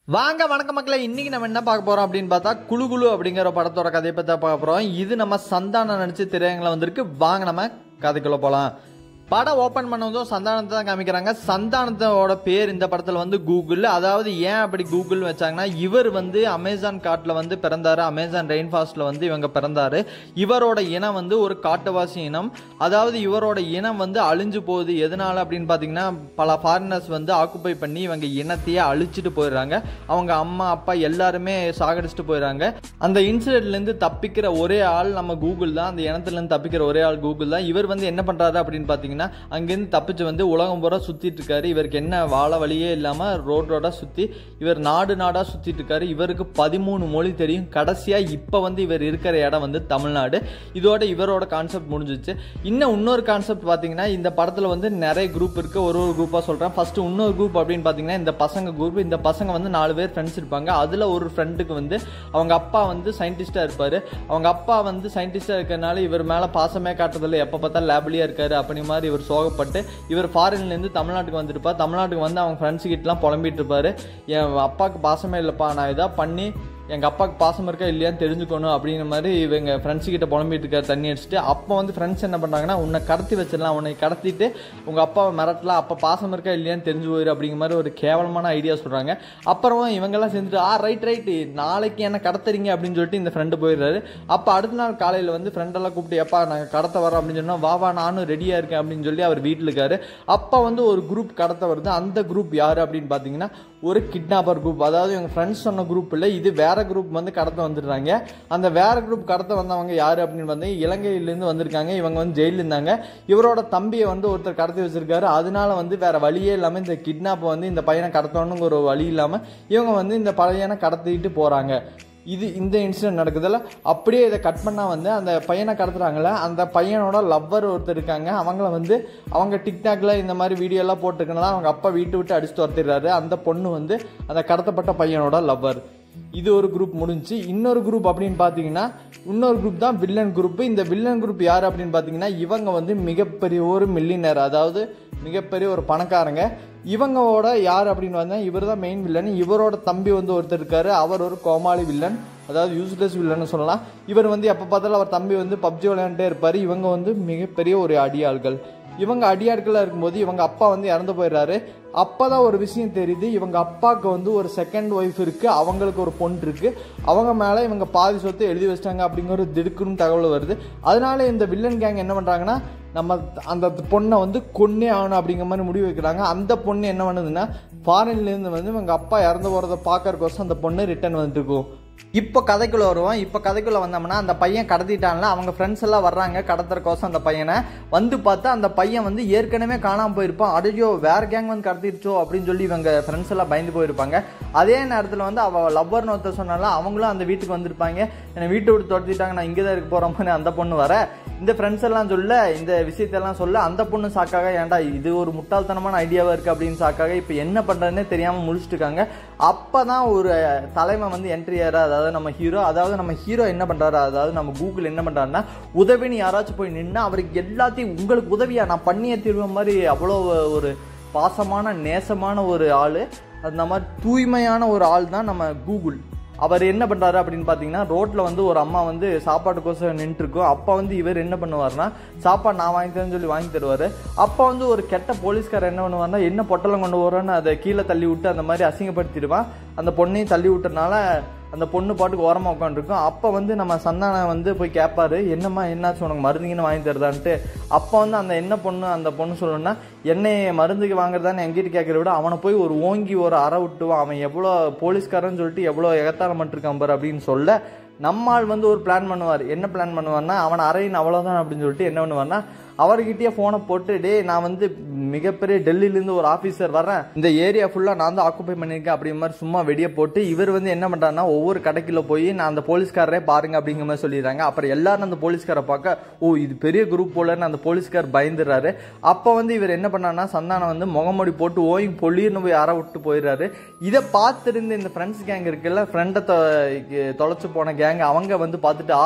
வாங்க வணக்க மக்களே இன்னைக்கு நம்ம என்ன பார்க்க போறோம் அப்படின்னு பார்த்தா குழு குழு அப்படிங்கிற படத்தோட கதையை பத்தி தான் பார்க்க போறோம் இது நம்ம சந்தானம் நடிச்சு திரையங்களை வந்திருக்கு வாங்க நம்ம கதைக்குள்ள போலாம் படம் ஓபன் பண்ணதும் சந்தானத்தை தான் காமிக்கிறாங்க சந்தானத்தோட பேர் இந்த படத்துல வந்து கூகுள் அதாவது ஏன் அப்படி கூகுள் வச்சாங்கன்னா இவர் வந்து அமேசான் காட்டுல வந்து பிறந்தாரு அமேசான் ரெயின் ஃபாஸ்ட்ல வந்து இவங்க பிறந்தாரு இவரோட இனம் வந்து ஒரு காட்டுவாசி இனம் அதாவது இவரோட இனம் வந்து அழிஞ்சு போகுது எதனால அப்படின்னு பாத்தீங்கன்னா பல ஃபாரினர்ஸ் வந்து ஆக்குப்பை பண்ணி இவங்க இனத்தையே அழிச்சிட்டு போயிடுறாங்க அவங்க அம்மா அப்பா எல்லாருமே சாகடிச்சிட்டு போயிடுறாங்க அந்த இன்சிடென்ட்ல இருந்து தப்பிக்கிற ஒரே ஆள் நம்ம கூகுள் தான் அந்த இனத்துல இருந்து தப்பிக்கிற ஒரே ஆள் கூகுள் தான் இவர் வந்து என்ன பண்றாரு அப்படின்னு பாத்தீங்கன்னா அங்கிருந்து தப்பிச்சு வந்து உலகம் பூரா சுத்திட்டு இருக்காரு இவருக்கு என்ன வாழ வழியே இல்லாம ரோட் ரோடா சுத்தி இவர் நாடு நாடா சுத்திட்டு இருக்காரு இவருக்கு பதிமூணு மொழி தெரியும் கடைசியா இப்ப வந்து இவர் இருக்கிற இடம் வந்து தமிழ்நாடு இதோட இவரோட கான்செப்ட் முடிஞ்சிச்சு இன்னும் இன்னொரு கான்செப்ட் பாத்தீங்கன்னா இந்த படத்துல வந்து நிறைய குரூப் இருக்கு ஒரு ஒரு குரூப்பா சொல்றேன் ஃபர்ஸ்ட் இன்னொரு குரூப் அப்படின்னு பாத்தீங்கன்னா இந்த பசங்க குரூப் இந்த பசங்க வந்து நாலு பேர் ஃப்ரெண்ட்ஸ் இருப்பாங்க அதுல ஒரு ஃப்ரெண்டுக்கு வந்து அவங்க அப்பா வந்து சயின்டிஸ்டா இருப்பாரு அவங்க அப்பா வந்து சயின்டிஸ்டா இருக்கறனால இவர் மேல பாசமே காட்டுறதில்ல எப்ப பார்த்தா லேப்லயே இருக்காரு அப்படி மாதிரி இவர் சோகப்பட்டு இவர் ஃபாரின்ல இருந்து தமிழ்நாட்டுக்கு வந்திருப்பார் தமிழ்நாட்டுக்கு வந்து அவங்க ஃப்ரெண்ட்ஸ் கிட்டலாம் புலம்பிட்டு இருப்பாரு என் அப்பாவுக்கு பாசமே இல்லப்பா நான் இதா பண்ணி எங்கள் அப்பாவுக்கு பாசம் இருக்கா இல்லையான்னு தெரிஞ்சுக்கணும் அப்படிங்கிற மாதிரி இவங்க ஃப்ரெண்ட்ஸ் கிட்ட புலம்பிட்டு இருக்காரு தண்ணி அடிச்சுட்டு அப்போ வந்து ஃப்ரெண்ட்ஸ் என்ன பண்ணுறாங்கன்னா உன்னை கடத்தி வச்சிடலாம் உன்னை கடத்திட்டு உங்கள் அப்பாவை மிரட்டலாம் அப்போ பாசம் இருக்கா இல்லையான்னு தெரிஞ்சு போயிரு அப்படிங்கிற மாதிரி ஒரு கேவலமான ஐடியா சொல்கிறாங்க அப்புறம் இவங்கெல்லாம் சேர்ந்துட்டு ஆ ரைட் ரைட் நாளைக்கு என்ன கடத்துறீங்க அப்படின்னு சொல்லிட்டு இந்த ஃப்ரெண்டு போயிடுறாரு அப்போ அடுத்த நாள் காலையில் வந்து ஃப்ரெண்டெல்லாம் கூப்பிட்டு எப்பா நாங்கள் கடத்த வரோம் அப்படின்னு சொன்னால் வா வா நானும் ரெடியாக இருக்கேன் அப்படின்னு சொல்லி அவர் வீட்டில் இருக்காரு அப்போ வந்து ஒரு குரூப் கடத்த வருது அந்த குரூப் யார் அப்படின்னு பார்த்தீங்கன்னா ஒரு கிட்னாப்பர் குரூப் அதாவது இவங்க ஃப்ரெண்ட்ஸ் சொன்ன குரூப் இல்லை இது வேற குரூப் வந்து கடத்த வந்துடுறாங்க அந்த வேற குரூப் கடத்த வந்தவங்க யாரு அப்படின்னு வந்து இலங்கையிலேருந்து வந்திருக்காங்க இவங்க வந்து ஜெயிலில் இருந்தாங்க இவரோட தம்பியை வந்து ஒருத்தர் கடத்தி வச்சிருக்காரு அதனால வந்து வேற வழியே இல்லாமல் இந்த கிட்னாப்பை வந்து இந்த பையனை கடத்தணுங்கிற ஒரு வழி இல்லாமல் இவங்க வந்து இந்த பையனை கடத்திட்டு போறாங்க இது இந்த இன்சிடென்ட் நடக்குதுல்ல அப்படியே இதை கட் பண்ணால் வந்து அந்த பையனை கடத்துறாங்கல்ல அந்த பையனோட லவ்வர் ஒருத்தர் இருக்காங்க அவங்கள வந்து அவங்க டிக்டாக்ல இந்த மாதிரி வீடியோ எல்லாம் போட்டிருக்கனால அவங்க அப்பா வீட்டு விட்டு அடிச்சு துரத்திடுறாரு அந்த பொண்ணு வந்து அந்த கடத்தப்பட்ட பையனோட லவ்வர் இது ஒரு குரூப் முடிஞ்சு இன்னொரு குரூப் அப்படின்னு பார்த்தீங்கன்னா இன்னொரு குரூப் தான் வில்லன் குரூப் இந்த வில்லன் குரூப் யார் அப்படின்னு பார்த்தீங்கன்னா இவங்க வந்து மிகப்பெரிய ஒரு மில்லினர் அதாவது மிகப்பெரிய ஒரு பணக்காரங்க இவங்களோட யார் அப்படின்னு வந்தா இவர் தான் மெயின் வில்லன் இவரோட தம்பி வந்து ஒருத்தர் இருக்காரு அவர் ஒரு கோமாளி வில்லன் அதாவது யூஸ்லெஸ் வில்லன்னு சொல்லலாம் இவர் வந்து எப்போ பார்த்தாலும் அவர் தம்பி வந்து பப்ஜி விளையாண்டே இருப்பார் இவங்க வந்து மிகப்பெரிய ஒரு அடியாள்கள் இவங்க அடியாட்களாக இருக்கும்போது இவங்க அப்பா வந்து இறந்து போயிடுறாரு அப்பதான் ஒரு விஷயம் தெரியுது இவங்க அப்பாவுக்கு வந்து ஒரு செகண்ட் ஒய்ஃப் இருக்கு அவங்களுக்கு ஒரு பொண்ணு இருக்கு அவங்க மேல இவங்க பாதி சொத்து எழுதி வச்சிட்டாங்க அப்படிங்கிற ஒரு திடுக்குன்னு தகவல் வருது அதனால இந்த வில்லன் கேங் என்ன பண்றாங்கன்னா நம்ம அந்த பொண்ணை வந்து கொன்னே ஆகணும் அப்படிங்கிற மாதிரி முடிவு வைக்கிறாங்க அந்த பொண்ணு என்ன பண்ணுதுன்னா ஃபாரின்ல இருந்து வந்து இவங்க அப்பா இறந்து போறதை பார்க்கறக்கோசம் அந்த பொண்ணு ரிட்டர்ன் வந்துட்டு இருக்கும் இப்போ கதைக்குள்ள வருவோம் இப்போ கதைக்குள்ள வந்தோம்னா அந்த பையன் கடத்திட்டான்ல அவங்க ஃப்ரெண்ட்ஸ் எல்லாம் வர்றாங்க கடத்துறக்கோசம் அந்த பையனை வந்து பார்த்தா அந்த பையன் வந்து ஏற்கனவே காணாம போயிருப்பான் அடையோ வேற கேங் வந்து கடத்திடுச்சோ அப்படின்னு சொல்லி இவங்க ஃப்ரெண்ட்ஸ் எல்லாம் பயந்து போயிருப்பாங்க அதே நேரத்தில் வந்து அவ லவ்வர்னு ஒருத்தர் சொன்னால அவங்களும் அந்த வீட்டுக்கு வந்திருப்பாங்க என்னை வீட்டை விட்டு துரத்திட்டாங்க நான் இங்கே தான் இருக்க போறோம்னு அந்த பொண்ணு வர இந்த ஃப்ரெண்ட்ஸ் எல்லாம் சொல்ல இந்த விஷயத்தெல்லாம் சொல்ல அந்த பொண்ணு சாக்காக ஏன்டா இது ஒரு முட்டாள்தனமான ஐடியாவா இருக்கு அப்படின்னு சாக்காக இப்போ என்ன பண்றதுன்னே தெரியாம முழிச்சிட்டு இருக்காங்க அப்பதான் ஒரு தலைமை வந்து என்ட்ரி ஆறா அதாவது நம்ம ஹீரோ அதாவது நம்ம ஹீரோ என்ன பண்றாரு அதாவது நம்ம கூகுள் என்ன பண்றாருன்னா உதவின்னு யாராச்சும் போய் நின்னா அவருக்கு எல்லாத்தையும் உங்களுக்கு உதவியா நான் பண்ணியே தீர்வ மாதிரி அவ்வளோ ஒரு பாசமான நேசமான ஒரு ஆளு அந்த மாதிரி தூய்மையான ஒரு ஆள் தான் நம்ம கூகுள் அவர் என்ன பண்றாரு அப்படின்னு பாத்தீங்கன்னா ரோட்ல வந்து ஒரு அம்மா வந்து சாப்பாட்டுக்கோசம் நின்று இருக்கும் அப்ப வந்து இவர் என்ன பண்ணுவாருன்னா சாப்பாடு நான் வாங்கி தரேன்னு சொல்லி வாங்கி தருவாரு அப்ப வந்து ஒரு கெட்ட போலீஸ்காரர் என்ன பண்ணுவாருன்னா என்ன பொட்டலம் கொண்டு வரோன்னு அதை கீழே தள்ளி விட்டு அந்த மாதிரி அசிங்கப்படுத்திடுவான் அந்த பொண்ணையும் தள்ளி விட்டனால அந்த பொண்ணு பாட்டுக்கு ஓரமாக உட்காந்துருக்கும் அப்போ வந்து நம்ம சந்தானம் வந்து போய் கேட்பாரு என்னம்மா என்னாச்சு உனக்கு மருந்துங்கன்னு வாங்கி தருதான்ட்டு அப்போ வந்து அந்த என்ன பொண்ணு அந்த பொண்ணு சொல்லணும்னா என்னை மருந்துக்கு வாங்குறதான்னு எங்கிட்ட கேட்கற விட அவனை போய் ஒரு ஓங்கி ஒரு அற விட்டுவான் அவன் எவ்வளோ போலீஸ்காரன்னு சொல்லிட்டு எவ்வளோ எகத்தாரம் பண்ணிருக்கான் பாரு அப்படின்னு சொல்ல நம்மால் வந்து ஒரு பிளான் பண்ணுவார் என்ன பிளான் பண்ணுவார்னா அவன் அறையின் அவ்வளோதான் அப்படின்னு சொல்லிட்டு என்ன பண்ணுவார்னா அவர்கிட்டயே ஃபோனை போட்டு டேய் நான் வந்து மிகப்பெரிய டெல்லியிலேருந்து ஒரு ஆஃபீஸர் வரேன் இந்த ஏரியா ஃபுல்லாக நான் தான் ஆக்குப்பை பண்ணியிருக்கேன் அப்படிங்கிற மாதிரி சும்மா வெடியை போட்டு இவர் வந்து என்ன பண்ணுறாருன்னா ஒவ்வொரு கடைக்குள்ள போய் நான் அந்த போலீஸ்காரரே பாருங்க அப்படிங்கிற மாதிரி சொல்லிடுறாங்க அப்புறம் எல்லாரும் அந்த போலீஸ்காரை பார்க்க ஓ இது பெரிய குரூப் போலன்னு அந்த போலீஸ்கார் பயந்துடுறாரு அப்போ வந்து இவர் என்ன பண்ணாருன்னா சந்தானம் வந்து முகமூடி போட்டு ஓய் பொல்லின்னு போய் அற விட்டு போயிடுறாரு இதை பார்த்துருந்து இந்த ஃப்ரெண்ட்ஸ் கேங் இருக்குல்ல ஃப்ரெண்டை தொலைச்சு போன கேங் அவங்க வந்து பார்த்துட்டு ஆஹா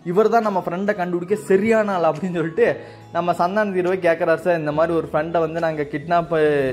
இவர் தான் நம்ம ஃப்ரெண்டை கண்டுபிடிக்க சரியான ஆள் அப்படின்னு சொல்லிட்டு நம்ம சந்தான தீர்வை கேட்குறாரு சார் இந்த மாதிரி ஒரு ஃப்ரெண்டை வந்து நாங்கள் கிட்னாப்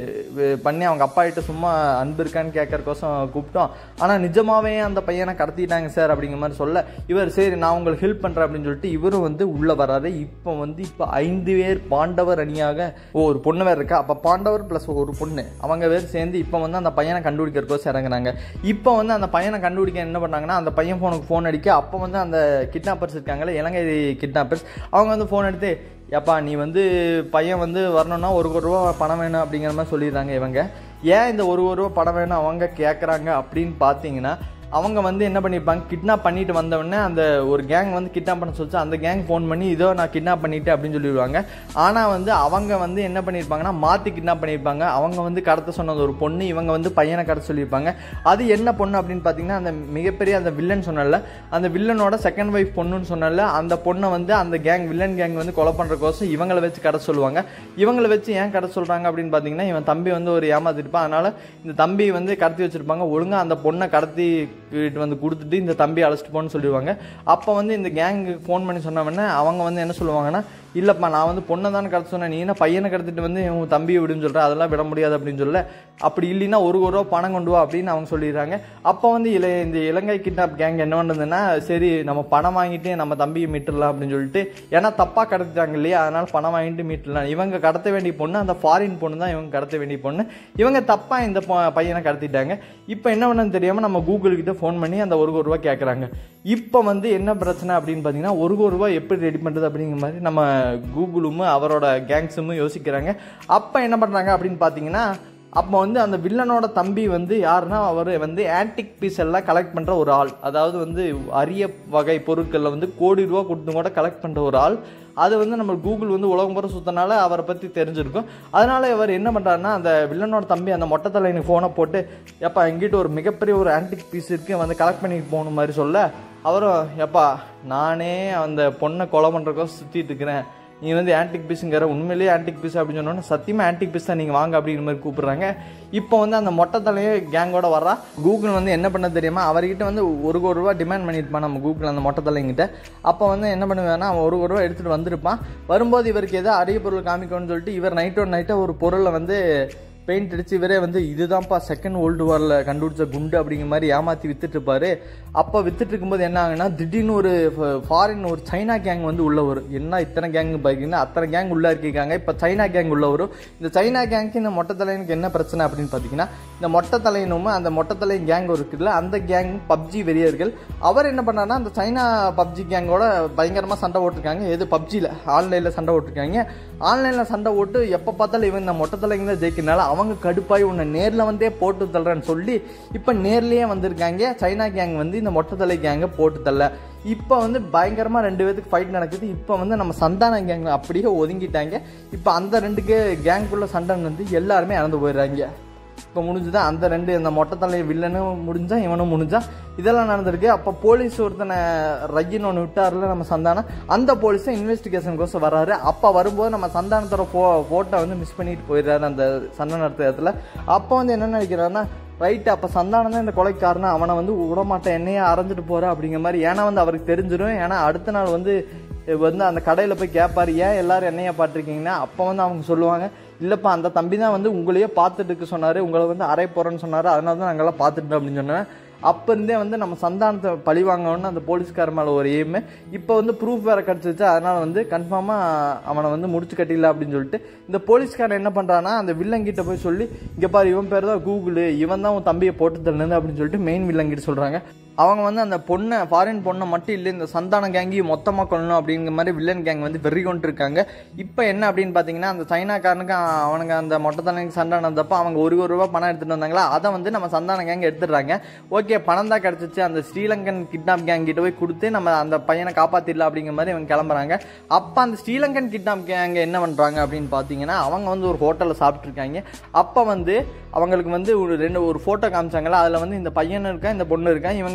பண்ணி அவங்க அப்பா கிட்ட சும்மா அன்பு இருக்கான்னு கேட்கறக்கோசம் கூப்பிட்டோம் ஆனால் நிஜமாவே அந்த பையனை கடத்திட்டாங்க சார் அப்படிங்கிற மாதிரி சொல்ல இவர் சரி நான் உங்களுக்கு ஹெல்ப் பண்ணுறேன் அப்படின்னு சொல்லிட்டு இவரும் வந்து உள்ளே வராரு இப்போ வந்து இப்போ ஐந்து பேர் பாண்டவர் அணியாக ஓ ஒரு பொண்ணு வேறு இருக்கா அப்போ பாண்டவர் ப்ளஸ் ஒரு பொண்ணு அவங்க பேர் சேர்ந்து இப்போ வந்து அந்த பையனை கண்டுபிடிக்கிறக்கோசம் இறங்குறாங்க இப்போ வந்து அந்த பையனை கண்டுபிடிக்க என்ன பண்ணாங்கன்னா அந்த பையன் ஃபோனுக்கு ஃபோன் அடிக்க அப்போ வந்து அந்த கிட்னாப்பர்ஸ் இருக்காங்களே இலங்கை கிட்னாப்பர்ஸ் அவங்க வந்து ஃபோன் எடுத்து ஏப்பா நீ வந்து பையன் வந்து வரணும்னா ஒரு கோடி ரூபா பணம் வேணும் அப்படிங்கிற மாதிரி சொல்லிடுறாங்க இவங்க ஏன் இந்த ஒரு கோடி ரூபா பணம் வேணும் அவங்க கேட்குறாங்க அப்படின்னு பார்த்தீங்கன்னா அவங்க வந்து என்ன பண்ணியிருப்பாங்க கிட்னாப் பண்ணிட்டு வந்தவொடனே அந்த ஒரு கேங் வந்து கிட்னாப் பண்ண சொல்லிச்சு அந்த கேங் ஃபோன் பண்ணி இதோ நான் கிட்னாப் பண்ணிட்டேன் அப்படின்னு சொல்லிடுவாங்க ஆனால் வந்து அவங்க வந்து என்ன பண்ணியிருப்பாங்கன்னா மாற்றி கிட்னாப் பண்ணியிருப்பாங்க அவங்க வந்து கடத்த சொன்னது ஒரு பொண்ணு இவங்க வந்து பையனை கடத்த சொல்லியிருப்பாங்க அது என்ன பொண்ணு அப்படின்னு பார்த்தீங்கன்னா அந்த மிகப்பெரிய அந்த வில்லன் சொன்னல அந்த வில்லனோட செகண்ட் ஒய்ஃப் பொண்ணுன்னு சொன்னல அந்த பொண்ணை வந்து அந்த கேங் வில்லன் கேங் வந்து கொலை பண்ணுறக்கோசம் இவங்களை வச்சு கடத்த சொல்லுவாங்க இவங்களை வச்சு ஏன் கடத்த சொல்கிறாங்க அப்படின்னு பார்த்தீங்கன்னா இவன் தம்பி வந்து ஒரு ஏமாத்திருப்பான் அதனால இந்த தம்பி வந்து கடத்தி வச்சிருப்பாங்க ஒழுங்காக அந்த பொண்ணை கடத்தி கிட்ட வந்து கொடுத்துட்டு இந்த தம்பி அழைச்சிட்டு போன்னு சொல்லிடுவாங்க அப்போ வந்து இந்த கேங்கு ஃபோன் பண்ணி சொன்னவொடனே அவங்க வந்து என்ன சொல்லுவாங்கன்னா இல்லைப்பா நான் வந்து பொண்ணை தானே கடத்த சொன்னேன் நீ என்ன பையனை கடத்திட்டு வந்து உன் தம்பியை விடுன்னு சொல்கிற அதெல்லாம் விட முடியாது அப்படின்னு சொல்ல அப்படி இல்லைன்னா ஒரு ஒரு ரூபா பணம் கொண்டு வா அப்படின்னு அவங்க சொல்லிடுறாங்க அப்போ வந்து இல இந்த இலங்கை கிட்னாப் கேங் என்ன பண்ணுதுன்னா சரி நம்ம பணம் வாங்கிட்டு நம்ம தம்பியை மீட்டுடலாம் அப்படின்னு சொல்லிட்டு ஏன்னா தப்பாக கடத்திட்டாங்க இல்லையா அதனால் பணம் வாங்கிட்டு மீட்டுடலாம் இவங்க கடத்த வேண்டிய பொண்ணு அந்த ஃபாரின் பொண்ணு தான் இவங்க கடத்த வேண்டிய பொண்ணு இவங்க தப்பாக இந்த பொ- பையனை கடத்திட்டாங்க இப்போ என்ன பண்ணன்னு தெரியாமல் நம்ம கூகுள் கிட்ட ஃபோன் பண்ணி அந்த ஒரு கோடி ரூபா கேட்குறாங்க இப்போ வந்து என்ன பிரச்சனை அப்படின்னு பார்த்தீங்கன்னா ஒரு கோடி ரூபா எப்படி ரெடி பண்ணுறது அப்படிங்கிற மாதிரி நம்ம கூகுளும் அவரோட கேங்ஸும் யோசிக்கிறாங்க அப்போ என்ன பண்ணுறாங்க அப்படின்னு பார்த்தீங்கன்னா அப்போ வந்து அந்த வில்லனோட தம்பி வந்து யாருன்னா அவர் வந்து ஆன்டிக் பீஸ் எல்லாம் கலெக்ட் பண்ணுற ஒரு ஆள் அதாவது வந்து அரிய வகை பொருட்களில் வந்து கோடி ரூபா கொடுத்து கூட கலெக்ட் பண்ணுற ஒரு ஆள் அது வந்து நம்ம கூகுள் வந்து உலகம் பூரா சுத்தனால அவரை பற்றி தெரிஞ்சிருக்கும் அதனால இவர் என்ன பண்ணுறாருன்னா அந்த வில்லனோட தம்பி அந்த மொட்டை தலைனுக்கு ஃபோனை போட்டு எப்பா எங்கிட்ட ஒரு மிகப்பெரிய ஒரு ஆன்டிக் பீஸ் இருக்கு வந்து கலெக்ட் பண்ணிட்டு போகணும் மாதிரி சொல்ல அவரும் எப்பா நானே அந்த பொண்ணை கொலை பண்ணுறக்கோ சுற்றிட்டு இருக்கிறேன் நீ வந்து ஆன்டிக் பீஸுங்கிற உண்மையிலேயே ஆன்டிக் பீஸ் அப்படின்னு சொன்னோன்னே சத்தியமாக ஆன்டிக் பீஸ் தான் நீங்கள் வாங்க அப்படிங்கிற மாதிரி கூப்பிடுறாங்க இப்போ வந்து அந்த மொட்டை தலையே கேங்கோட வர்றா கூகுள் வந்து என்ன பண்ண தெரியுமா அவர்கிட்ட வந்து ஒரு கோடி ரூபா டிமாண்ட் பண்ணியிருப்பான் நம்ம கூகுள் அந்த மொட்டை தலைங்கிட்ட அப்போ வந்து என்ன பண்ணுவேன்னா அவன் ஒரு கோடி ரூபா எடுத்துகிட்டு வந்திருப்பான் வரும்போது இவருக்கு ஏதோ அரிய பொருள் காமிக்கணும்னு சொல்லிட்டு இவர் நைட்டோட நைட்டாக ஒரு பொருளை வந்து பெயிண்ட் அடிச்சு இவரே வந்து இதுதான்ப்பா செகண்ட் வேர்ல்டு வாரில் கண்டுபிடிச்ச குண்டு அப்படிங்கிற மாதிரி ஏமாற்றி வித்துட்டு இருப்பாரு அப்போ வித்துட்டு இருக்கும்போது என்ன ஆகுனா திடீர்னு ஒரு ஃபாரின் ஒரு சைனா கேங் வந்து உள்ள வரும் என்ன இத்தனை கேங் பார்த்தீங்கன்னா அத்தனை கேங் உள்ள இருக்காங்க இப்போ சைனா கேங் உள்ள வரும் இந்த சைனா கேங்க்கு இந்த மொட்டை தலையனுக்கு என்ன பிரச்சனை அப்படின்னு பார்த்தீங்கன்னா இந்த மொட்டை தலையனும் அந்த மொட்டை தலையன் கேங் இருக்குல்ல அந்த கேங் பப்ஜி வெறியர்கள் அவர் என்ன பண்ணாருன்னா அந்த சைனா பப்ஜி கேங்கோட பயங்கரமாக சண்டை போட்டிருக்காங்க எது பப்ஜியில் ஆன்லைனில் சண்டை போட்டிருக்காங்க ஆன்லைனில் சண்டை போட்டு எப்போ பார்த்தாலும் இவன் இந்த மொட்டை தலைங்க தான் ஜெயிக்கிறனால அவங்க கடுப்பாய் உன்னை நேரில் வந்தே போட்டு தள்ளுறேன்னு சொல்லி இப்போ நேர்லேயே வந்திருக்காங்க சைனா கேங் வந்து இந்த மொட்டை தலை கேங்கை போட்டு தள்ள இப்போ வந்து பயங்கரமாக ரெண்டு பேத்துக்கு ஃபைட் நடக்குது இப்போ வந்து நம்ம சந்தான கேங் அப்படியே ஒதுங்கிட்டாங்க இப்போ அந்த ரெண்டு கேங்குள்ள சண்டை வந்து எல்லாருமே இறந்து போயிடுறாங்க இப்போ முடிஞ்சுதான் அந்த ரெண்டு இந்த மொட்டை தலை வில்லனும் முடிஞ்சா இவனும் முடிஞ்சான் இதெல்லாம் நடந்திருக்கு அப்போ போலீஸ் ஒருத்தனை ரஜின் ஒன்று விட்டார்ல நம்ம சந்தானம் அந்த போலீஸும் இன்வெஸ்டிகேஷனுக்கோசம் வராரு அப்போ வரும்போது நம்ம சந்தானத்தோட ஃபோ ஃபோட்டோ வந்து மிஸ் பண்ணிட்டு போயிடுறாரு அந்த சண்டை நடத்துற இடத்துல அப்போ வந்து என்ன நினைக்கிறாருன்னா ரைட்டு அப்போ சந்தானம் தான் இந்த கொலைக்கு காரணம் அவனை வந்து விடமாட்டேன் என்னையே அரைஞ்சிட்டு போற அப்படிங்கிற மாதிரி ஏன்னா வந்து அவருக்கு தெரிஞ்சிடும் ஏன்னா அடுத்த நாள் வந்து வந்து அந்த கடையில் போய் கேட்பாரு ஏன் எல்லாரும் என்னைய பாட்டிருக்கீங்கன்னா அப்போ வந்து அவங்க சொல்லுவாங்க இல்லைப்பா அந்த தம்பி தான் வந்து உங்களையே பார்த்துட்டு இருக்க சொன்னார் உங்களை வந்து அரை போகிறேன்னு சொன்னார் அதனால தான் நாங்கள்லாம் பார்த்துட்டோம் அப்படின்னு சொன்னேன் அப்போ இருந்தே வந்து நம்ம சந்தானத்தை பழி வாங்கணும்னு அந்த போலீஸ்கார மேலே ஒரு எய்மு இப்போ வந்து ப்ரூஃப் வேறு கிடச்சிச்சு அதனால் வந்து கன்ஃபார்மாக அவனை வந்து முடிச்சு கட்டிடல அப்படின்னு சொல்லிட்டு இந்த போலீஸ்காரன் என்ன பண்ணுறான்னா அந்த வில்லங்கிட்ட போய் சொல்லி இங்கே பாரு இவன் பேர் தான் கூகுள் இவன் தான் உன் தம்பியை போட்டு தள்ளுனது அப்படின்னு சொல்லிட்டு மெயின் வில்லங்கிட்ட சொல்கிறாங்க அவங்க வந்து அந்த பொண்ணை ஃபாரின் பொண்ணை மட்டும் இல்லை இந்த சந்தான கேங்கையும் மொத்தமாக கொள்ளணும் அப்படிங்கிற மாதிரி வில்லன் கேங் வந்து வெறி கொண்டு இருக்காங்க இப்போ என்ன அப்படின்னு பார்த்தீங்கன்னா அந்த சைனாக்காரனுக்கு அவனுங்க அந்த மொட்டை தலைக்கு சண்டை நடந்தப்போ அவங்க ஒரு ஒரு ரூபா பணம் எடுத்துகிட்டு வந்தாங்களா அதை வந்து நம்ம சந்தான கேங் எடுத்துடுறாங்க ஓகே பணம் தான் கிடச்சிச்சு அந்த ஸ்ரீலங்கன் கிட்னாப் கேங் கிட்ட போய் கொடுத்து நம்ம அந்த பையனை காப்பாற்றிடலாம் அப்படிங்கிற மாதிரி இவங்க கிளம்புறாங்க அப்போ அந்த ஸ்ரீலங்கன் கிட்னாப் கேங் என்ன பண்ணுறாங்க அப்படின்னு பார்த்தீங்கன்னா அவங்க வந்து ஒரு ஹோட்டலில் சாப்பிட்ருக்காங்க அப்போ வந்து அவங்களுக்கு வந்து ஒரு ரெண்டு ஒரு ஃபோட்டோ காமிச்சாங்களா அதில் வந்து இந்த பையன் இருக்கா இந்த பொண்ணு இருக்கா இவங்க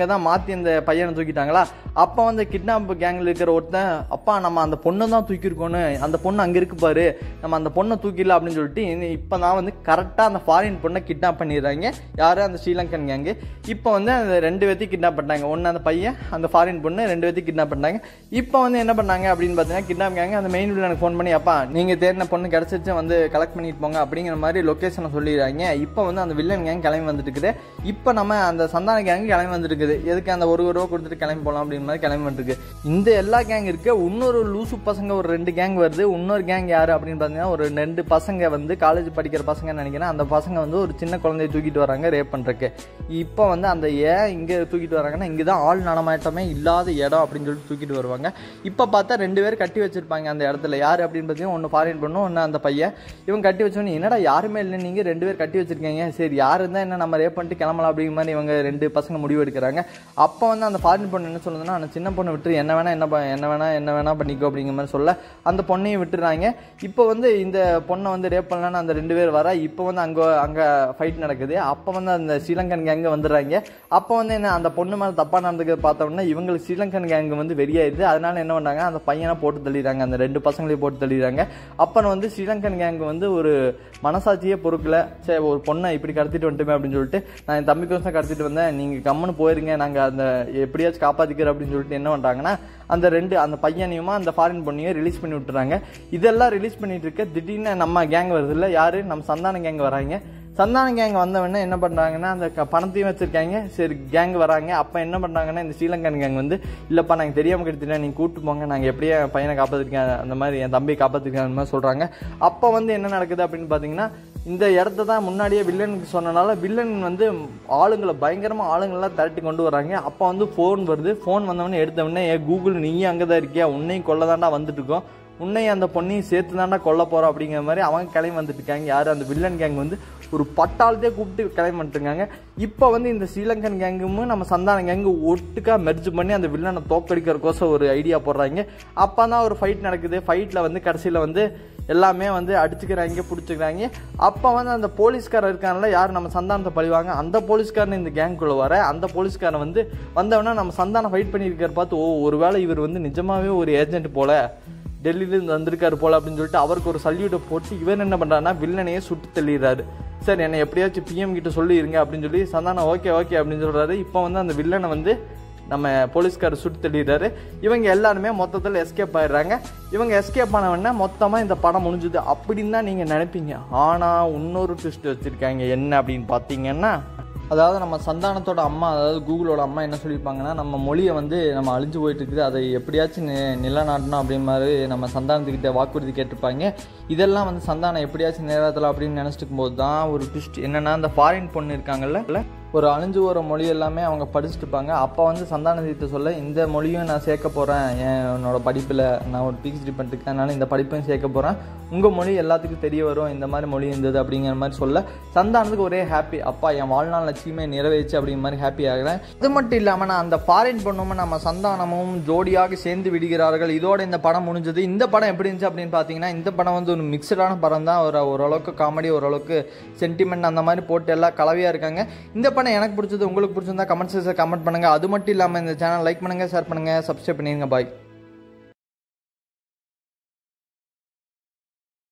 தான் மாற்றி அந்த பையனை தூக்கிட்டாங்களா அப்போ வந்து கிட்னாப் கேங்கில் இருக்கிற ஒருத்தன் அப்பா நம்ம அந்த பொண்ணை தான் தூக்கியிருக்கோன்னு அந்த பொண்ணு அங்கே இருக்கு பாரு நம்ம அந்த பொண்ணை தூக்கிடல அப்படின்னு சொல்லிட்டு இப்போ தான் வந்து கரெக்டாக அந்த ஃபாரின் பொண்ணை கிட்னாப் பண்ணிடுறாங்க யார் அந்த ஸ்ரீலங்கன் கேங்கு இப்போ வந்து அந்த ரெண்டு பேர்த்தையும் கிட்னாப் பண்ணாங்க ஒன்று அந்த பையன் அந்த ஃபாரின் பொண்ணு ரெண்டு பேர்த்தையும் கிட்னாப் பண்ணாங்க இப்போ வந்து என்ன பண்ணாங்க அப்படின்னு பார்த்தீங்கன்னா கிட்னாப் கேங்க அந்த மெயின் எனக்கு ஃபோன் பண்ணி அப்பா நீங்கள் தேடின பொண்ணு கிடச்சிச்சு வந்து கலெக்ட் பண்ணிட்டு போங்க அப்படிங்கிற மாதிரி லொக்கேஷனை சொல்லிடுறாங்க இப்போ வந்து அந்த வில்லன் கேங் கிளம்பி வந்துட்டு இருக்குது இப்போ நம்ம அந்த சந்தான கேங் கிளம்பி வந்துருக்குது எதுக்கு அந்த ஒரு ரூபா கொடுத்துட்டு கிளம்பி போகலாம் அப்படிங்கிற மாதிரி கிளம்பி வந்துருக்கு இந்த எல்லா கேங் இருக்கு இன்னொரு லூசு பசங்க ஒரு ரெண்டு கேங் வருது இன்னொரு கேங் யாரு அப்படின்னு பார்த்தீங்கன்னா ஒரு ரெண்டு பசங்க வந்து காலேஜ் படிக்கிற பசங்க நினைக்கிறேன் அந்த பசங்க வந்து ஒரு சின்ன குழந்தைய தூக்கிட்டு வராங்க ரேப் பண்ணுறக்கு இப்போ வந்து அந்த ஏன் இங்கே தூக்கிட்டு வராங்கன்னா இங்கே தான் ஆள் நடமாட்டமே இல்லாத இடம் அப்படின்னு சொல்லிட்டு தூக்கிட்டு வருவாங்க இப்போ பார்த்தா ரெண்டு பேர் கட்டி வச்சிருப்பாங்க அந்த இடத்துல யார் அப்படின்னு பார்த்தீங்கன்னா ஒன்று ஃபாரின் பண்ணும் ஒன்று அந்த பையன் இவன் கட்டி வச்சோன்னே என்னடா யாருமே இல்லை நீங்கள் ரெண்டு பேர் கட்டி வச்சிருக்கீங்க சரி யார் இருந்தால் என்ன நம்ம ரேப் பண்ணிட்டு கிளம்பலாம் அப்படிங்கிற மாதிரி இவங்க ரெண்டு பசங்க முடிவு எடுக்கிறாங்க அப்போ வந்து அந்த ஃபாரின் பொண்ணு என்ன சொல்லுதுன்னா அந்த சின்ன பொண்ணு விட்டு என்ன வேணா என்ன ப- என்ன வேணா என்ன வேணா பண்ணிக்கோ அப்படிங்கிற மாதிரி சொல்ல அந்த பொண்ணையும் விட்டுறாங்க இப்போ வந்து இந்த பொண்ணை வந்து ரேப் பண்ணலான்னு அந்த ரெண்டு பேர் வர இப்போ வந்து அங்கே அங்கே ஃபைட் நடக்குது அப்போ வந்து அந்த ஸ்ரீலங்கன் கேங்கு வந்துடுறாங்க அப்போ வந்து என்ன அந்த பொண்ணு மேலே தப்பாக நடந்துக்கிறத பார்த்தோம்னா இவங்களுக்கு ஸ்ரீலங்கன் கேங்கு வந்து வெறியாயிருது அதனால என்ன பண்ணாங்க அந்த பையனை போட்டு தள்ளிடுறாங்க அந்த ரெண்டு பசங்களையும் போட்டு தள்ளிடுறாங்க அப்புறம் வந்து ஸ்ரீலங்கன் கேங்கு வந்து ஒரு மனசாட்சியே பொறுக்கல சரி ஒரு பொண்ணை இப்படி கடத்திட்டு வந்துட்டுமே அப்படின்னு சொல்லிட்டு நான் என் தம்பிக்கு தான் கடத்திட்டு வந்தேன் நீங்கள் கம்முன்னு போயிருங்க நாங்கள் அந்த எப்படியாச்சும் காப்பாற்றிக்கிறோம் அப்படின்னு சொல்லிட்டு என்ன பண்ணுறாங்கன்னா அந்த ரெண்டு அந்த பையனையுமா அந்த ஃபாரின் பொண்ணையும் ரிலீஸ் பண்ணி விட்டுறாங்க இதெல்லாம் ரிலீஸ் பண்ணிட்டு இருக்க திடீர்னு நம்ம கேங் வருது இல்லை யாரு நம்ம சந்தான கேங் வராங்க சந்தான கேங் வந்தவொடனே என்ன பண்ணுறாங்கன்னா அந்த க- பணத்தையும் வச்சிருக்காங்க சரி கேங் வராங்க அப்போ என்ன பண்ணுறாங்கன்னா இந்த ஸ்ரீலங்கன் கேங் வந்து இல்லைப்பா நாங்கள் தெரியாமல் கெடுத்துட்டேன் நீங்கள் கூட்டு போங்க நாங்கள் எப்படியே என் பையனை காப்பாற்றிருக்கேன் அந்த மாதிரி என் தம்பியை காப்பாற்றிருக்கேன் அந்த மாதிரி சொல்கிறாங்க அப்போ வந்து என்ன நடக்குது அப்படின்னு பார்த்தீங்கன்னா இந்த இடத்த தான் முன்னாடியே வில்லனுக்கு சொன்னனால வில்லன் வந்து ஆளுங்களை பயங்கரமாக ஆளுங்களெல்லாம் திரட்டி கொண்டு வராங்க அப்போ வந்து ஃபோன் வருது ஃபோன் வந்தவொடனே எடுத்தவொடனே ஏ கூகுள் நீயும் அங்கே தான் இருக்கியா உன்னையும் கொள்ள தாண்டா வந்துட்டு இருக்கோம் உன்னையும் அந்த பொண்ணையும் சேர்த்து தாண்டா கொல்ல போகிறோம் அப்படிங்கிற மாதிரி அவங்க கிளம்பி வந்துட்டு இருக்காங்க யார் அந்த வில்லன் கேங் வந்து ஒரு பட்டாளத்தையே கூப்பிட்டு கிளம்பி வந்துட்டுருக்காங்க இப்போ வந்து இந்த ஸ்ரீலங்கன் கேங்கும் நம்ம சந்தான கேங்கு ஒட்டுக்கா மெர்ஜ் பண்ணி அந்த வில்லனை தோக்கடிக்கிறக்கோசம் ஒரு ஐடியா போடுறாங்க அப்போ தான் ஒரு ஃபைட் நடக்குது ஃபைட்டில் வந்து கடைசியில் வந்து எல்லாமே வந்து அடிச்சுக்கிறாங்க பிடிச்சிக்கிறாங்க அப்போ வந்து அந்த போலீஸ்காரர் இருக்கான்ல யார் நம்ம சந்தானத்தை பழிவாங்க அந்த போலீஸ்காரன் இந்த கேங்குள்ளே வர அந்த போலீஸ்காரன் வந்து வந்தவொடனே நம்ம சந்தானம் ஃபைட் பண்ணியிருக்காரு பார்த்து ஓ ஒருவேளை இவர் வந்து நிஜமாவே ஒரு ஏஜென்ட் போல டெல்லியிலேருந்து வந்திருக்காரு போல அப்படின்னு சொல்லிட்டு அவருக்கு ஒரு சல்யூட்டை போட்டு இவர் என்ன பண்ணுறாருன்னா வில்லனையே சுட்டு தள்ளிடுறாரு சார் என்னை எப்படியாச்சும் பிஎம் கிட்ட சொல்லிடுங்க அப்படின்னு சொல்லி சந்தானம் ஓகே ஓகே அப்படின்னு சொல்கிறாரு இப்போ வந்து அந்த வில்லனை வந்து நம்ம போலீஸ்காரர் சுட்டு தள்ளிடுறாரு இவங்க எல்லாருமே மொத்தத்தில் எஸ்கேப் ஆயிடுறாங்க இவங்க எஸ்கேப் ஆனவொடனே மொத்தமாக இந்த படம் முடிஞ்சுது அப்படின்னு தான் நீங்கள் நினைப்பீங்க ஆனால் இன்னொரு ட்விஸ்ட் வச்சுருக்காங்க என்ன அப்படின்னு பார்த்தீங்கன்னா அதாவது நம்ம சந்தானத்தோட அம்மா அதாவது கூகுளோட அம்மா என்ன சொல்லியிருப்பாங்கன்னா நம்ம மொழியை வந்து நம்ம அழிஞ்சு போயிட்டு இருக்குது அதை எப்படியாச்சும் நி நிலநாட்டணும் அப்படின் மாதிரி நம்ம சந்தானத்துக்கிட்ட வாக்குறுதி கேட்டிருப்பாங்க இதெல்லாம் வந்து சந்தானம் எப்படியாச்சும் நேரத்தில் அப்படின்னு நினச்சிட்டு போது தான் ஒரு ட்விஸ்ட் என்னன்னா அந்த ஃபாரின் பொண்ணு இருக்காங்கல்ல ஒரு அழிஞ்சு வர மொழி எல்லாமே அவங்க படிச்சுட்டு இருப்பாங்க அப்போ வந்து சந்தானத்திட்ட சொல்ல இந்த மொழியும் நான் சேர்க்க போகிறேன் என்னோட படிப்பில் நான் ஒரு பிஹெச்டி பண்ணிருக்கேன் அதனால இந்த படிப்பையும் சேர்க்க போகிறேன் உங்கள் மொழி எல்லாத்துக்கும் தெரிய வரும் இந்த மாதிரி மொழி இருந்தது அப்படிங்கிற மாதிரி சொல்ல சந்தானத்துக்கு ஒரே ஹாப்பி அப்பா என் வாழ்நாள் லட்சியமே நிறைவேச்சு அப்படிங்கிற மாதிரி ஹாப்பி ஆகிறேன் அது மட்டும் இல்லாமல் நான் அந்த ஃபாரின் பொண்ணும் நம்ம சந்தானமும் ஜோடியாக சேர்ந்து விடுகிறார்கள் இதோட இந்த படம் முடிஞ்சது இந்த படம் எப்படி இருந்துச்சு அப்படின்னு பார்த்தீங்கன்னா இந்த படம் வந்து ஒரு மிக்சடான படம் தான் ஒரு ஓரளவுக்கு காமெடி ஓரளவுக்கு சென்டிமெண்ட் அந்த மாதிரி போட்டு எல்லாம் கலவையாக இருக்காங்க இந்த படம் எனக்கு பிடிச்சது உங்களுக்கு பிடிச்சிருந்தா கமெண்ட் செக்ஷன் கமெண்ட் பண்ணுங்கள் அது மட்டும் இல்லாமல் இந்த சேனல் லைக் பண்ணுங்கள் ஷேர் பண்ணுங்கள் சப்ஸ்கிரைப் பண்ணிடுங்க பாய்